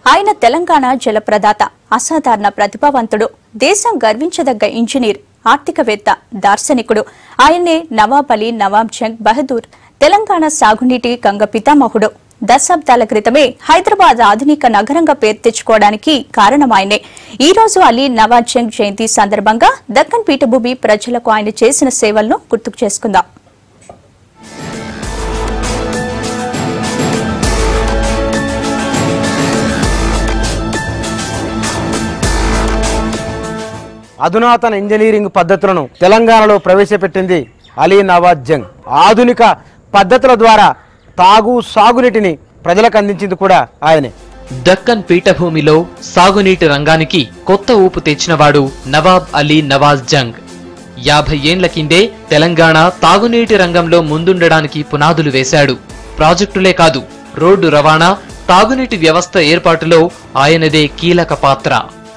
ఆయన తెలంగాణ జలప్రదాత అసాధారణ ప్రతిభావంతుడు దేశం గర్వించదగ్గ ఇంజనీర్ ఆర్థికవేత్త దార్శనికుడు ఆయన్నే నవాబ్ అలీ నవాబ్ జంగ్ బహదూర్ తెలంగాణ సాగునీటి గంగ పితామహుడు దశాబ్దాల క్రితమే హైదరాబాద్ ఆధునిక నగరంగా పేరు తెచ్చుకోవడానికి కారణం ఆయనే ఈ రోజు అలీ నవాజ్ జంగ్ జయంతి సందర్భంగా దక్కన్ పీఠభూమి ప్రజలకు ఆయన చేసిన సేవలను గుర్తుకు చేసుకుందాం అధునాతన ఇంజనీరింగ్ పద్ధతులను తెలంగాణలో ప్రవేశపెట్టింది అలీ నవాజ్ జంగ్ ఆధునిక పద్ధతుల ద్వారా తాగు సాగునీటిని ప్రజలకు అందించింది కూడా ఆయనే దక్కన్ పీఠభూమిలో సాగునీటి రంగానికి కొత్త ఊపు తెచ్చినవాడు నవాబ్ అలీ నవాజ్ జంగ్ యాభై ఏండ్ల కిందే తెలంగాణ తాగునీటి రంగంలో ముందుండడానికి పునాదులు వేశాడు ప్రాజెక్టులే కాదు రోడ్డు రవాణా తాగునీటి వ్యవస్థ ఏర్పాటులో ఆయనదే కీలక పాత్ర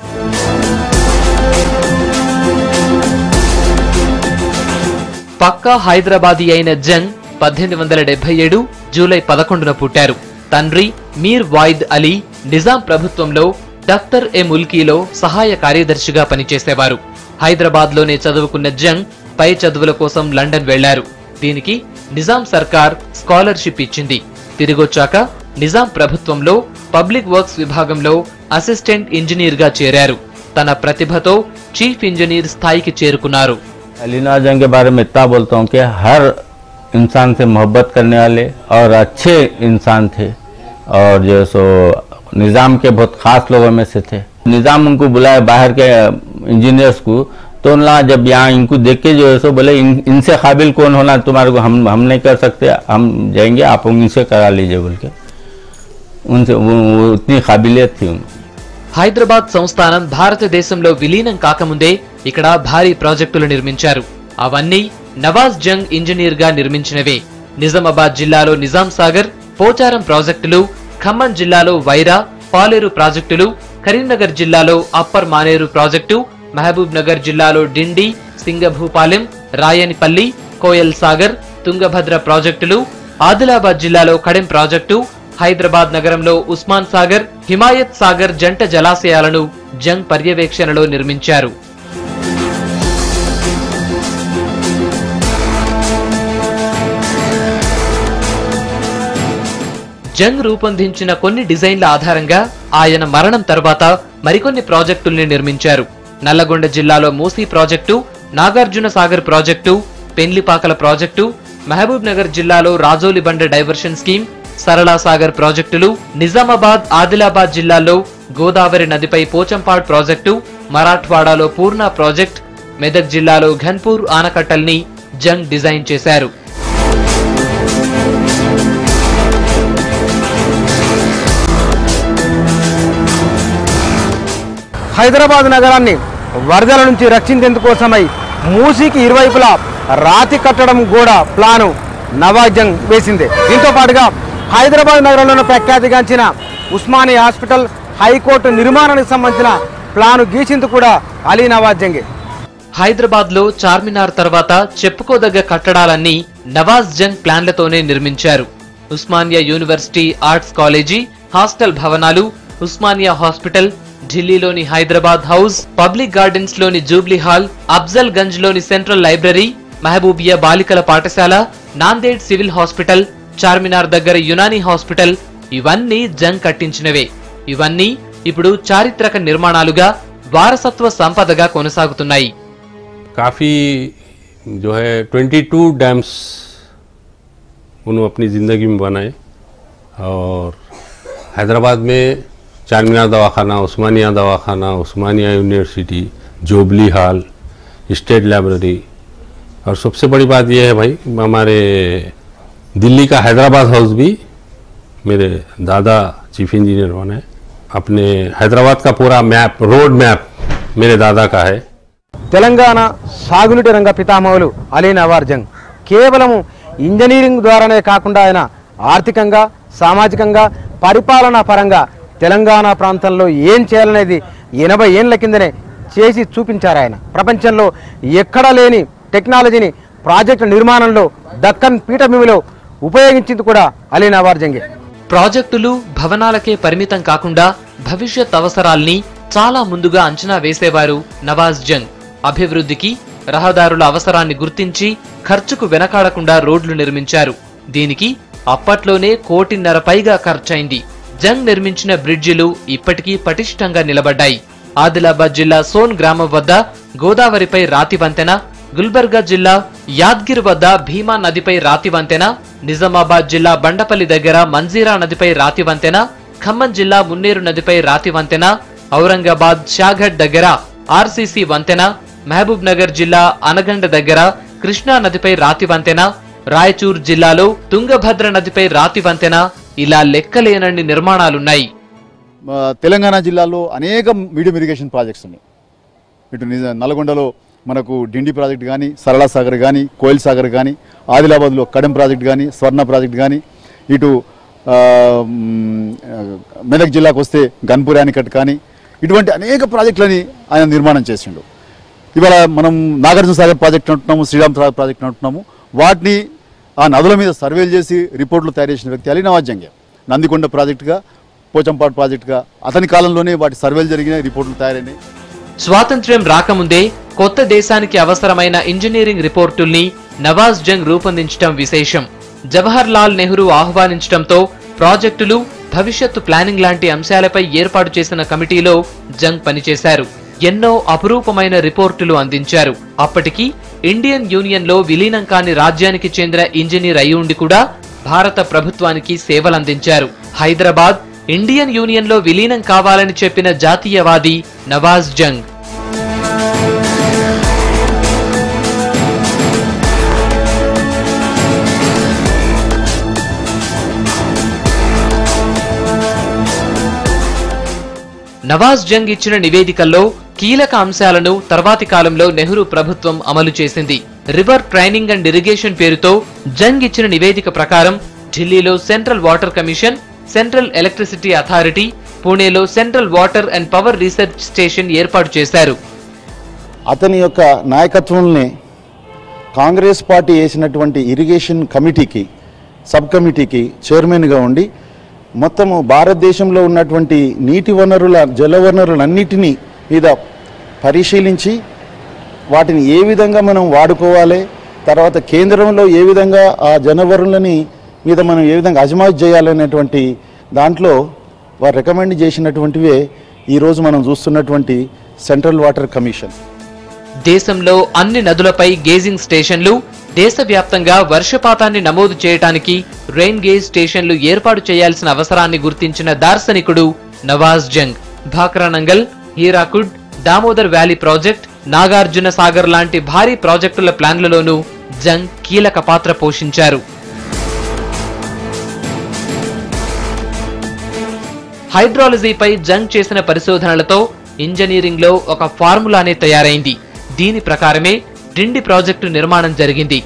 పక్కా హైదరాబాదీ అయిన జంగ్ పద్దెనిమిది వందల డెబ్బై ఏడు జూలై పదకొండున పుట్టారు తండ్రి మీర్ వాయిద్ అలీ నిజాం ప్రభుత్వంలో డాక్టర్ ఎ ముల్కీలో సహాయ కార్యదర్శిగా పనిచేసేవారు హైదరాబాద్ లోనే చదువుకున్న జంగ్ పై చదువుల కోసం లండన్ వెళ్లారు దీనికి నిజాం సర్కార్ స్కాలర్షిప్ ఇచ్చింది తిరిగొచ్చాక నిజాం ప్రభుత్వంలో పబ్లిక్ వర్క్స్ విభాగంలో అసిస్టెంట్ ఇంజనీర్ గా చేరారు తన ప్రతిభతో చీఫ్ ఇంజనీర్ స్థాయికి చేరుకున్నారు अलीना जंग के बारे में इतना बोलता हूँ कि हर इंसान से मोहब्बत करने वाले और अच्छे इंसान थे और जो सो निज़ाम के बहुत ख़ास लोगों में से थे निज़ाम उनको बुलाया बाहर के इंजीनियर्स को तो उन्होंने जब यहाँ इनको देख के जो है सो बोले इन, इनसे काबिल कौन होना तुम्हारे को हम हम नहीं कर सकते हम जाएंगे आप इनसे करा लीजिए बोल के उनसे वो, वो इतनी काबिलियत थी उनको హైదరాబాద్ సంస్థానం భారతదేశంలో విలీనం కాకముందే ఇక్కడ భారీ ప్రాజెక్టులు నిర్మించారు అవన్నీ నవాజ్ జంగ్ ఇంజనీర్ గా నిర్మించినవే నిజామాబాద్ జిల్లాలో నిజాం సాగర్ పోచారం ప్రాజెక్టులు ఖమ్మం జిల్లాలో వైరా పాలేరు ప్రాజెక్టులు కరీంనగర్ జిల్లాలో upper Maneru project Mahabubnagar జిల్లాలో డిండి సింగభూపాలెం రాయనిపల్లి కోయల్ సాగర్ తుంగభద్ర ప్రాజెక్టులు ఆదిలాబాద్ జిల్లాలో కడెం ప్రాజెక్టు హైదరాబాద్ నగరంలో ఉస్మాన్ సాగర్ హిమాయత్ సాగర్ జంట జలాశయాలను జంగ్ పర్యవేక్షణలో నిర్మించారు జంగ్ రూపొందించిన కొన్ని డిజైన్ల ఆధారంగా ఆయన మరణం తర్వాత మరికొన్ని ప్రాజెక్టుల్ని నిర్మించారు నల్లగొండ జిల్లాలో Musi project Nagarjuna Sagar project Pendlipakala project Mahabubnagar జిల్లాలో రాజోలి బండ డైవర్షన్ స్కీమ్ సరళా సాగర్ ప్రాజెక్టులు నిజామాబాద్ ఆదిలాబాద్ జిల్లాల్లో గోదావరి నదిపై పోచంపాడ్ ప్రాజెక్టు మరాఠ్వాడాలో పూర్ణ ప్రాజెక్ట్ మెదక్ జిల్లాలో ఘన్పూర్ ఆనకట్టల్ని జంగ్ డిజైన్ చేశారు హైదరాబాద్ నగరాన్ని వరదల నుంచి రక్షించేందుకోసమై మూసీకి ఇరువైపులా రాతి కట్టడం కూడా ప్లాను నవాజ్ జంగ్ వేసింది దీంతో పాటుగా హైదరాబాద్ నగరంలోని ప్రఖ్యాతిగాంచిన ఉస్మానియా హాస్పిటల్ హైకోర్టు నిర్మాణానికి సంబంధించిన ప్లాను గీసింది కూడా అలీ నవాజ్ జంగే హైదరాబాద్ లో చార్మినార్ తర్వాత చెప్పుకోదగ్గ కట్టడాలన్నీ నవాజ్ జంగ్ ప్లాన్లతోనే నిర్మించారు Osmania university arts college hostel భవనాలు ఉస్మానియా హాస్పిటల్ ఢిల్లీలోని హైదరాబాద్ హౌస్ పబ్లిక్ గార్డెన్స్ లోని జూబ్లీ హాల్ అఫ్జల్ గంజ్ లోని సెంట్రల్ లైబ్రరీ మహబూబియా బాలికల పాఠశాల నాందేడ్ సివిల్ హాస్పిటల్ చార్మినార్ దగ్గర యునానీ హాస్పిటల్ ఇవన్నీ జంగ్ కట్టించినవే ఇవన్నీ ఇప్పుడు చారిత్రక నిర్మాణాలుగా వారసత్వ సంపదగా కొనసాగుతున్నాయి काफ़ी जो है 22 डैम्स उन्होंने अपनी ज़िंदगी में बनाए और हैदराबाद में चारमीनार दवाखाना उस्मानिया दवाखाना Osmania university jubilee hall state library और सबसे बड़ी बात यह है भाई हमारे दिल्ली का हैदराबाद हाउस भी मेरे दादा चीफ इंजीनियर बने अपने हैदराबाद का पूरा मैप रोड मैप मेरे दादा का है తెలంగాణ సాగునీటి రంగ పితామహులు అలీ నవార్ జంగ్ కేవలము ఇంజనీరింగ్ ద్వారానే కాకుండా ఆయన ఆర్థికంగా సామాజికంగా పరిపాలనా పరంగా తెలంగాణ ప్రాంతంలో ఏం చేయాలనేది ఎనభై ఏండ్ల కిందనే చేసి చూపించారు ఆయన ప్రపంచంలో ఎక్కడా లేని టెక్నాలజీని ప్రాజెక్టు నిర్మాణంలో దక్కన్ పీఠభూమిలో ఉపయోగించింది కూడా అలీ నవార్ జంగే ప్రాజెక్టులు భవనాలకే పరిమితం కాకుండా భవిష్యత్ అవసరాల్ని చాలా ముందుగా అంచనా వేసేవారు నవాజ్ జంగ్ అభివృద్ధికి రహదారుల అవసరాన్ని గుర్తించి ఖర్చుకు వెనకాడకుండా రోడ్లు నిర్మించారు దీనికి అప్పట్లోనే కోటిన్నర పైగా ఖర్చయింది జంగ్ నిర్మించిన బ్రిడ్జిలు ఇప్పటికీ పటిష్టంగా నిలబడ్డాయి ఆదిలాబాద్ జిల్లా సోన్ గ్రామం వద్ద గోదావరిపై రాతి వంతెన గుల్బర్గా జిల్లా యాద్గిర్ వద్ద భీమా నదిపై రాతి వంతెన నిజామాబాద్ జిల్లా బండపల్లి దగ్గర మంజీరా నదిపై రాతి వంతెన ఖమ్మం జిల్లా మున్నేరు నదిపై రాతి వంతెన ఔరంగాబాద్ షాఘట్ దగ్గర ఆర్సీసీ వంతెన మహబూబ్ నగర్ జిల్లా అనగండ దగ్గర కృష్ణా నదిపై రాతి వంతెన రాయచూర్ జిల్లాలో తుంగభద్ర నదిపై రాతి వంతెన ఇలా లెక్కలేనన్ని నిర్మాణాలున్నాయి మా తెలంగాణ జిల్లాలో అనేక మీడియం ఇరిగేషన్ ప్రాజెక్ట్స్ ఉన్నాయి ఇటు నిజ నల్గొండలో మనకు డిండి ప్రాజెక్ట్ కానీ సరళా సాగర్ కానీ కోయిల్ సాగర్ కానీ ఆదిలాబాద్లో కడెం ప్రాజెక్ట్ కానీ స్వర్ణ ప్రాజెక్ట్ కానీ ఇటు ఆ, మ్, మెదక్ జిల్లాకు వస్తే గన్పూర్ యానికట్ కానీ ఇటువంటి అనేక ప్రాజెక్టులని ఆయన నిర్మాణం చేసిండు ఇవాళ మనం నాగార్జున సాగర్ ప్రాజెక్ట్ అంటున్నాము శ్రీరామ్ సాగర్ ప్రాజెక్ట్ అంటున్నాము వాటిని ఆ నదుల మీద సర్వేలు చేసి రిపోర్ట్లు తయారు చేసిన వ్యక్తి అలీ నవాజ్జంగే నందికొండ ప్రాజెక్టుగా పోచంపాడు ప్రాజెక్టుగా అతని కాలంలోనే వాటి సర్వేలు జరిగినాయి రిపోర్ట్లు తయారైనాయి స్వాతంత్ర్యం రాకముందే కొత్త దేశానికి అవసరమైన ఇంజనీరింగ్ రిపోర్టుల్ని నవాజ్ జంగ్ రూపొందించడం విశేషం జవహర్ లాల్ నెహ్రూ ఆహ్వానించడంతో ప్రాజెక్టులు భవిష్యత్తు ప్లానింగ్ లాంటి అంశాలపై ఏర్పాటు చేసిన కమిటీలో జంగ్ పనిచేశారు ఎన్నో అపురూపమైన రిపోర్టులు అందించారు అప్పటికి ఇండియన్ యూనియన్ లో విలీనం కాని రాజ్యానికి చెందిన ఇంజనీర్ అయి ఉండి కూడా భారత ప్రభుత్వానికి సేవలందించారు హైదరాబాద్ ఇండియన్ యూనియన్ లో విలీనం కావాలని చెప్పిన జాతీయవాది నవాజ్ జంగ్ నవాజ్ జంగ్ ఇచ్చిన నివేదికల్లో కీలక అంశాలను తర్వాతి కాలంలో నెహ్రూ ప్రభుత్వం అమలు చేసింది రివర్ ట్రైనింగ్ అండ్ ఇరిగేషన్ పేరుతో జంగ్ ఇచ్చిన నివేదిక ప్రకారం ఢిల్లీలో central water commission central electricity authority పూణేలో central water and power research station ఏర్పాటు చేశారు అతని యొక్క నాయకత్వంలోనే కాంగ్రెస్ పార్టీ వేసినటువంటి ఇరిగేషన్ కమిటీకి సబ్ కమిటీకి చైర్మన్గా ఉండి మొత్తము భారతదేశంలో ఉన్నటువంటి నీటి వనరుల జల వనరులన్నిటినీ మీద పరిశీలించి వాటిని ఏ విధంగా మనం వాడుకోవాలి తర్వాత కేంద్రంలో ఏ విధంగా ఆ జనవరులని మీద మనం ఏ విధంగా అజమాయిష్ చేయాలనేటువంటి దాంట్లో వారు రికమెండ్ చేసినటువంటివే ఈరోజు మనం చూస్తున్నటువంటి సెంట్రల్ వాటర్ కమిషన్ దేశంలో అన్ని నదులపై గేజింగ్ స్టేషన్లు దేశవ్యాప్తంగా వర్షపాతాన్ని నమోదు చేయటానికి రెయిన్ గేజ్ స్టేషన్లు ఏర్పాటు చేయాల్సిన అవసరాన్ని గుర్తించిన దార్శనికుడు నవాజ్ జంగ్ భాక్రానంగల్ హీరాకుడ్ దామోదర్ వ్యాలీ ప్రాజెక్ట్ నాగార్జున సాగర్ లాంటి భారీ ప్రాజెక్టుల ప్లాన్లలోనూ జంగ్ కీలక పాత్ర పోషించారు హైడ్రాలజీపై జంగ్ చేసిన పరిశోధనలతో ఇంజనీరింగ్ లో ఒక ఫార్ములానే తయారైంది దీని ప్రకారమే డిండి ప్రాజెక్టు నిర్మాణం జరిగింది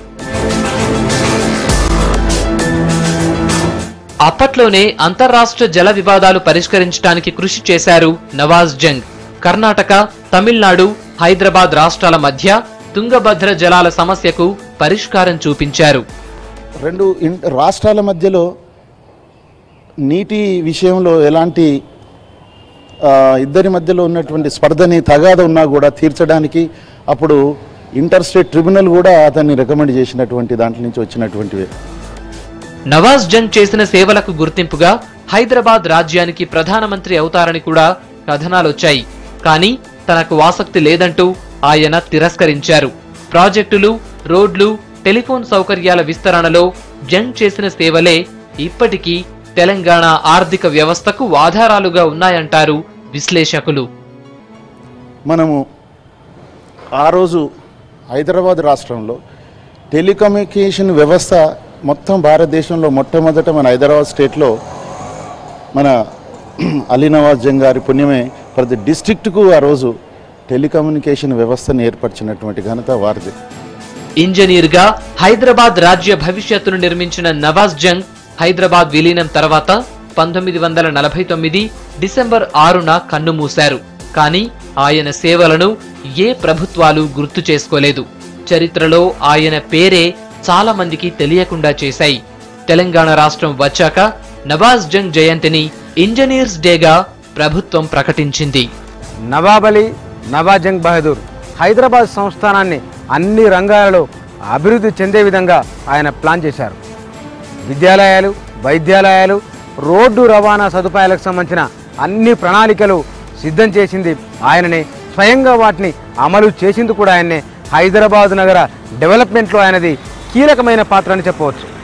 అప్పట్లోనే అంతర్రాష్ట్ర జల వివాదాలు పరిష్కరించడానికి కృషి చేశారు నవాజ్ జంగ్ కర్ణాటక తమిళనాడు హైదరాబాద్ రాష్ట్రాల మధ్య తుంగభద్ర జలాల సమస్యకు పరిష్కారం చూపించారు రెండు ఇన్- రాష్ట్రాల మధ్యలో నీటి విషయంలో ఎలాంటి ఆ, ఇద్దరి మధ్యలో ఉన్నటువంటి స్పర్ధని తగాద ఉన్నా కూడా తీర్చడానికి అప్పుడు ఇంటర్ స్టేట్ ట్రిబ్యునల్ కూడా అతన్ని రికమెండ్ చేసినటువంటి దాంట్లో నుంచి వచ్చినటువంటివే నవాజ్ జంగ్ చేసిన సేవలకు గుర్తింపుగా హైదరాబాద్ రాజ్యానికి ప్రధానమంత్రి అవుతారని కూడా కథనాలొచ్చాయి కానీ తనకు ఆసక్తి లేదంటూ ఆయన తిరస్కరించారు ప్రాజెక్టులు రోడ్లు టెలిఫోన్ సౌకర్యాల విస్తరణలో జంగ్ చేసిన సేవలే ఇప్పటికీ తెలంగాణ ఆర్థిక వ్యవస్థకు ఆధారాలుగా ఉన్నాయంటారు విశ్లేషకులు మనము ఆ రోజు హైదరాబాద్ రాష్ట్రంలో టెలికమ్యూనికేషన్ వ్యవస్థ మొత్తం భారతదేశంలో మొట్టమొదట మన హైదరాబాద్ స్టేట్లో మన అలీ నవాజ్ జంగ్ గారి పుణ్యమే ప్రతి డిస్ట్రిక్ట్కు ఆ రోజు టెలికమ్యూనికేషన్ వ్యవస్థను ఏర్పరిచినటువంటి ఘనత వారిది ఇంజనీర్గా హైదరాబాద్ రాజ్య భవిష్యత్తును నిర్మించిన నవాజ్ జంగ్ హైదరాబాద్ విలీనం తర్వాత పంతొమ్మిది వందల నలభై తొమ్మిది డిసెంబర్ ఆరున కన్నుమూశారు కానీ ఆయన సేవలను ఏ ప్రభుత్వాలు గుర్తు చేసుకోలేదు చరిత్రలో ఆయన పేరే చాలా మందికి తెలియకుండా చేశాయి తెలంగాణ రాష్ట్రం వచ్చాక నవాజ్ జంగ్ జయంతిని ఇంజనీర్స్ డేగా ప్రభుత్వం ప్రకటించింది నవాబ్ అలీ నవాజంగ్ బహదూర్ హైదరాబాద్ సంస్థానాన్ని అన్ని రంగాలలో అభివృద్ధి చెందే విధంగా ఆయన ప్లాన్ చేశారు విద్యాలయాలు వైద్యాలయాలు రోడ్డు రవాణా సదుపాయాలకు సంబంధించిన అన్ని ప్రణాళికలు సిద్ధం చేసింది ఆయననే స్వయంగా వాటిని అమలు చేసింది కూడా ఆయన్నే హైదరాబాద్ నగర డెవలప్మెంట్లో ఆయనది కీలకమైన పాత్ర అని చెప్పవచ్చు